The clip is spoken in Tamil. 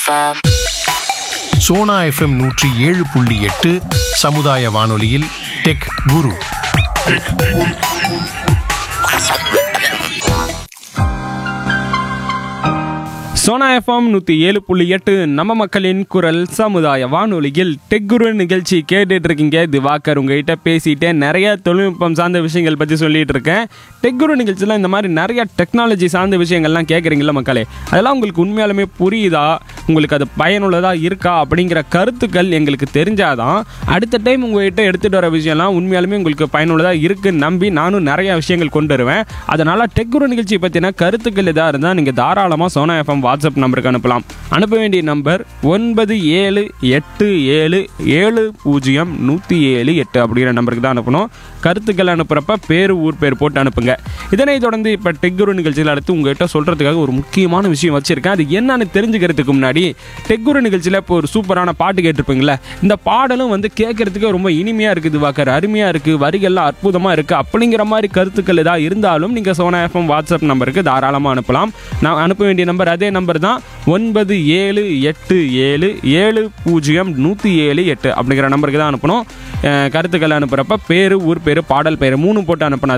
FM. சோனா எஃப்எம் நூற்றி ஏழு புள்ளி எட்டு சமுதாய வானொலியில் டெக் குரு சோனா எஃப்எம் நூற்றி ஏழு புள்ளி எட்டு நம்ம மக்களின் குரல் சமுதாய வானொலியில் டெக்குரு நிகழ்ச்சி கேட்டுட்டு இருக்கீங்க திவாகர் உங்ககிட்ட பேசிட்டே நிறைய தொழில்நுட்பம் சார்ந்த விஷயங்கள் பற்றி சொல்லிட்டு இருக்கேன் டெக்குரு நிகழ்ச்சியில் இந்த மாதிரி நிறைய டெக்னாலஜி சார்ந்த விஷயங்கள்லாம் கேட்குறீங்களா மக்களே அதெல்லாம் உங்களுக்கு உண்மையாலுமே புரியுதா உங்களுக்கு அது பயனுள்ளதாக இருக்கா அப்படிங்கிற கருத்துக்கள் எங்களுக்கு தெரிஞ்சாதான் அடுத்த டைம் உங்ககிட்ட எடுத்துகிட்டு வர விஷயம்லாம் உண்மையாலுமே உங்களுக்கு பயனுள்ளதாக இருக்குன்னு நம்பி நானும் நிறைய விஷயங்கள் கொண்டு வருவேன் அதனால் டெக்குரு நிகழ்ச்சி பற்றின கருத்துக்கள் எதாக இருந்தால் நீங்கள் தாராளமாக சோனா எஃப்எம் வாட்ஸ்அப் நம்பருக்கு அனுப்பலாம் அனுப்ப வேண்டிய நம்பர் ஒன்பது ஏழு எட்டு ஏழு ஏழு பூஜ்ஜியம் நூற்றி ஏழு எட்டு அப்படிங்கிற நம்பருக்கு தான் அனுப்பணும் கருத்துக்கள் அனுப்புகிறப்ப பேர் ஊர் பேர் போட்டு அனுப்புங்க இதனை தொடர்ந்து இப்போ டெக்குரு நிகழ்ச்சியில் அடுத்து உங்ககிட்ட சொல்கிறதுக்காக ஒரு முக்கியமான விஷயம் வச்சுருக்கேன் அது என்னன்னு தெரிஞ்சுக்கிறதுக்கு முன்னாடி டெக்குரு நிகழ்ச்சியில் இப்போ ஒரு சூப்பரான பாட்டு கேட்டிருப்பீங்களே இந்த பாடலும் வந்து கேட்கறதுக்கு ரொம்ப இனிமையாக இருக்குது வாக்கர் அருமையாக இருக்குது வரிகள்லாம் அற்புதமாக இருக்குது அப்படிங்கிற மாதிரி கருத்துக்கள் ஏதாவது இருந்தாலும் நீங்கள் சோனா எஃப்எம் வாட்ஸ்அப் நம்பருக்கு தாராளமாக அனுப்பலாம் நான் அனுப்ப வேண்டிய நம்பர் அதே நம்பர் தான் ஒன்பது ஏழு எட்டு ஏழு ஏழு பூஜ்ஜியம் நூற்றி ஏழு எட்டு அப்படிங்கிற நம்பருக்கு தான் அனுப்பணும் அஹ் கருத்துக்கள் அனுப்புகிறப்ப பேர் ஊர் பேர் பாடல் பேர் மூணு போட்டு அனுப்பினா